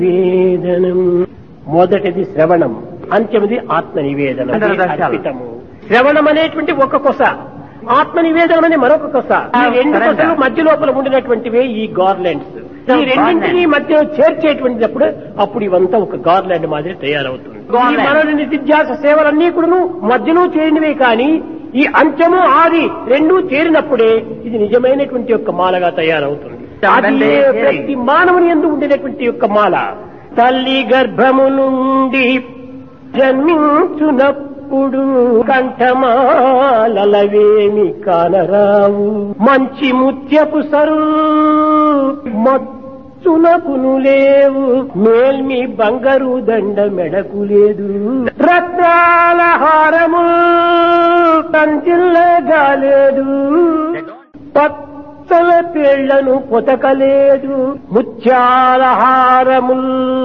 నివేదనం మొదటిది శ్రవణం అంత్యమిది ఆత్మ నివేదనం అందరూ ఇది దర్శాలు. అర్పితము శ్రవణం అనేటువంటి ఒక కొస ఆత్మ నివేదనం అనే మరొక కొస ఈ రెండు Surrender. కొసలు మధ్య లోపల ఉండినటువంటివే ఈ గార్లెండ్స్ So, ఈ రెండింటినీ garland. మధ్య చేర్చేటువంటిప్పుడు అప్పుడు ఇవంతా ఒక గార్లాండ్ మాదిరి తయారవుతుంది ఈ Garland. మనోని నిత్యాస సేవలన్నీ కూడాను మధ్యలో చేరినవే కానీ ఈ అంత్యము ఆది రెండూ చేరినప్పుడే ఇది నిజమైనటువంటి యొక్క మాలగా తయారవుతుంది అది When they ఏ hearing. ప్రతి మానవుని ఎందు ఉండేటువంటి యొక్క మాల తల్లి గర్భము నుండి జన్మించునప్పుడు కంఠమాలవేమి కానరావు మంచి ముత్యపు సరు మచ్చునకును లేవు మేల్మి బంగారు దండ మెడకు లేదు రత్నాల హారము కంచిల్లగా లేదు పచ్చల పేళ్లను పొతకలేదు ముత్యాల హారముల్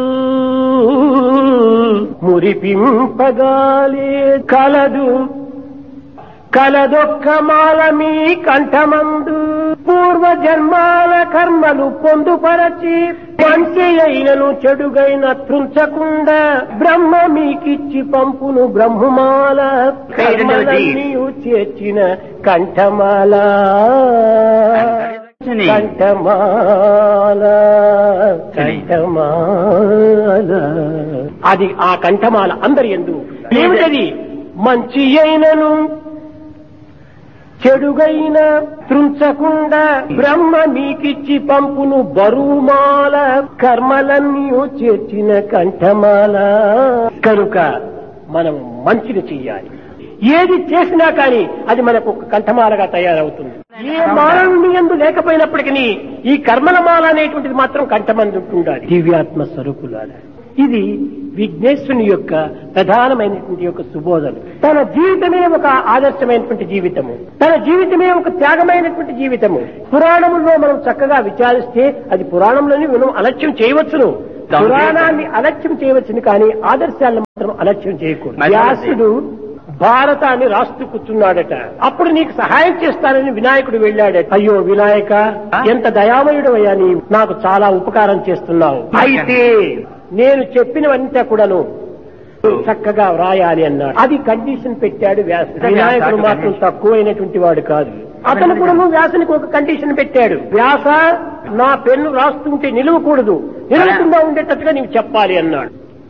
మురిపింపగాలే కలదు కలదొక్క మాల మీ కంఠమందు పూర్వ జన్మాల కర్మలు పొందుపరచి మంచి అయినను చెడుగైన త్రుంచకుండా బ్రహ్మ మీకిచ్చి పంపును బ్రహ్మమాల కర్మలన్నీ చేర్చిన కంఠమాల కంఠమాల కంఠమాల అది ఆ కంఠమాల అందరి ఎందు ఏమిటది మంచి అయినను చెడుగైన త్రుంచకుండా బ్రహ్మ మీకిచ్చి పంపును బరువుమాల కర్మలన్నీ చేర్చిన కంఠమాల కనుక మనం మంచిని చెయ్యాలి ఏది చేసినా కానీ అది మనకు ఒక కంఠమాలగా తయారవుతుంది ఏ మానవుని ఎందు లేకపోయినప్పటికీ ఈ కర్మల మాల అనేటువంటిది మాత్రం కంఠమంది ఉంటుండాలి దివ్యాత్మ స్వరూపులాల ఇది విఘ్నేశ్వరుని యొక్క ప్రధానమైనటువంటి యొక్క సుబోధన తన జీవితమే ఒక ఆదర్శమైనటువంటి జీవితము తన జీవితమే ఒక త్యాగమైనటువంటి జీవితము పురాణముల్లో మనం చక్కగా విచారిస్తే అది పురాణంలోని మనం అలక్ష్యం చేయవచ్చును పురాణాన్ని అలక్ష్యం చేయవచ్చును కానీ ఆదర్శాలను మాత్రం అలక్ష్యం చేయకూడదు మరి వ్యాసుడు భారతాన్ని రాస్తూ కూర్చున్నాడట అప్పుడు నీకు సహాయం చేస్తానని వినాయకుడు వెళ్ళాడట అయ్యో వినాయక ఎంత దయామయుడు అయ్యా నీ నాకు చాలా ఉపకారం చేస్తున్నావు అయితే నేను చెప్పినవంతా కూడాను చక్కగా వ్రాయాలి అన్నాడు అది కండిషన్ పెట్టాడు వ్యాసుడు వినాయకుడు మాత్రం తక్కువైనటువంటి వాడు కాదు అతను కూడా వ్యాసునికి ఒక కండిషన్ పెట్టాడు వ్యాస నా పెన్ను రాస్తుంటే నిలవకూడదు నిలవకుండా ఉండేటట్టుగా నీవు చెప్పాలి అన్నాడు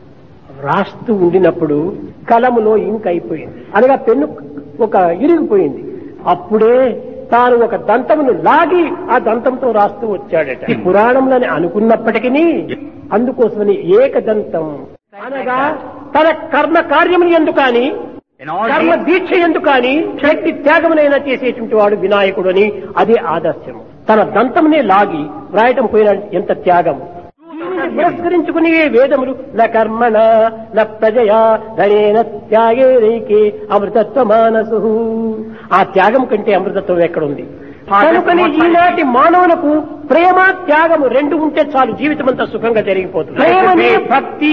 రాస్తూ ఉండినప్పుడు కలములో ఇంక్ అయిపోయింది అనగా పెన్ను ఒక ఇరిగిపోయింది అప్పుడే తాను ఒక దంతమును లాగి ఆ దంతంతో రాస్తూ వచ్చాడట ఈ పురాణంలోని అనుకున్నప్పటికీ అందుకోసమని ఏకదంతం అనగా తన కర్మ కార్యములు ఎందుకు కానీ In all కర్మ deeds, దీక్ష ఎందుకు కానీ శక్తి త్యాగమునైనా చేసేటువంటి వాడు వినాయకుడు అని అదే ఆదర్శం తన దంతమునే లాగి వ్రాయటం పోయిన ఎంత త్యాగం దీనిని పురస్కరించుకుని వేదములు న కర్మణ న ప్రజయా ధనేన త్యాగే రైకే అమృతత్వ మానసు ఆ త్యాగం కంటే అమృతత్వం ఎక్కడుంది కనుకని ఈనాటి మానవులకు ప్రేమ త్యాగము రెండు ఉంటే చాలు జీవితం అంతా సుఖంగా జరిగిపోతుంది ప్రేమనే భక్తి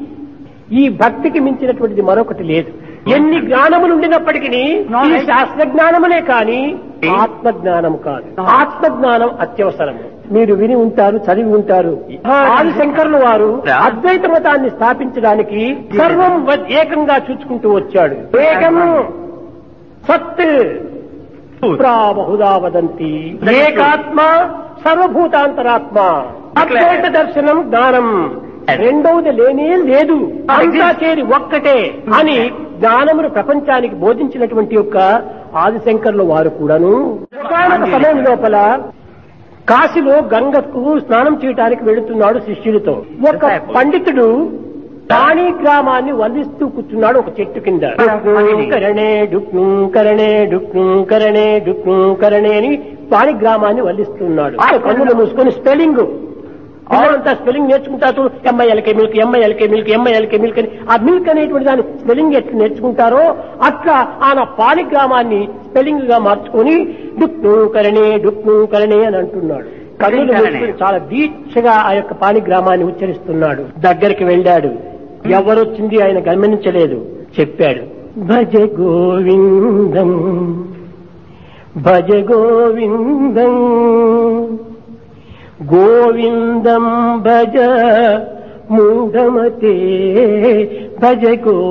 ఈ భక్తికి మించినటువంటిది మరొకటి లేదు ఎన్ని జ్ఞానములు ఉండినప్పటికీ ఈ శాస్త్ర జ్ఞానములే కాని ఆత్మ జ్ఞానం కాదు ఆత్మ జ్ఞానం అత్యవసరము మీరు విని ఉంటారు చదివి ఉంటారు ఆదిశంకరులు వారు అద్వైత మతాన్ని స్థాపించడానికి సర్వం వ- ఏకంగా చూచుకుంటూ వచ్చాడు ఏకము సత్ పురా బహుదా వదంతి ఏకాత్మ సర్వభూతాంతరాత్మ అద్వైత దర్శనం జ్ఞానం రెండవది లేనే లేదు అంతా చేరి ఒక్కటే అని జ్ఞానమును ప్రపంచానికి బోధించినటువంటి యొక్క ఆదిశంకర్ల వారు కూడాను ఒకానొక సమయం లోపల కాశీలో గంగకు స్నానం చేయడానికి వెళుతున్నాడు శిష్యులతో ఒక పండితుడు పాణి గ్రామాన్ని వల్లిస్తూ కూర్చున్నాడు ఒక చెట్టు కింద కరణే డుక్ను కరణే డుక్ను కరణే డుక్ను కరణే అని పాణి గ్రామాన్ని వల్లిస్తున్నాడు ఆ కన్నులు మూసుకొని స్పెల్లింగ్ పిల్లలంతా స్పెల్లింగ్ నేర్చుకుంటారు M I L K milk M I L K milk M I L K milk అని ఆ మిల్క్ అనేటువంటి దాని స్పెల్లింగ్ ఎట్లా నేర్చుకుంటారో అట్లా ఆయన పాలి గ్రామాన్ని స్పెల్లింగ్ గా మార్చుకొని డుక్ను కరణే డుక్ను కరణే అని అంటున్నాడు కన్నులు మూసుకొని చాలా దీక్షగా ఆ యొక్క పాని గ్రామాన్ని ఉచ్చరిస్తున్నాడు దగ్గరికి వెళ్ళాడు ఎవరొచ్చింది ఆయన గమనించలేదు చెప్పాడు భజ గోవిందం భజ గోవిందం గోవిందం భజ మూఢమతే భజ గో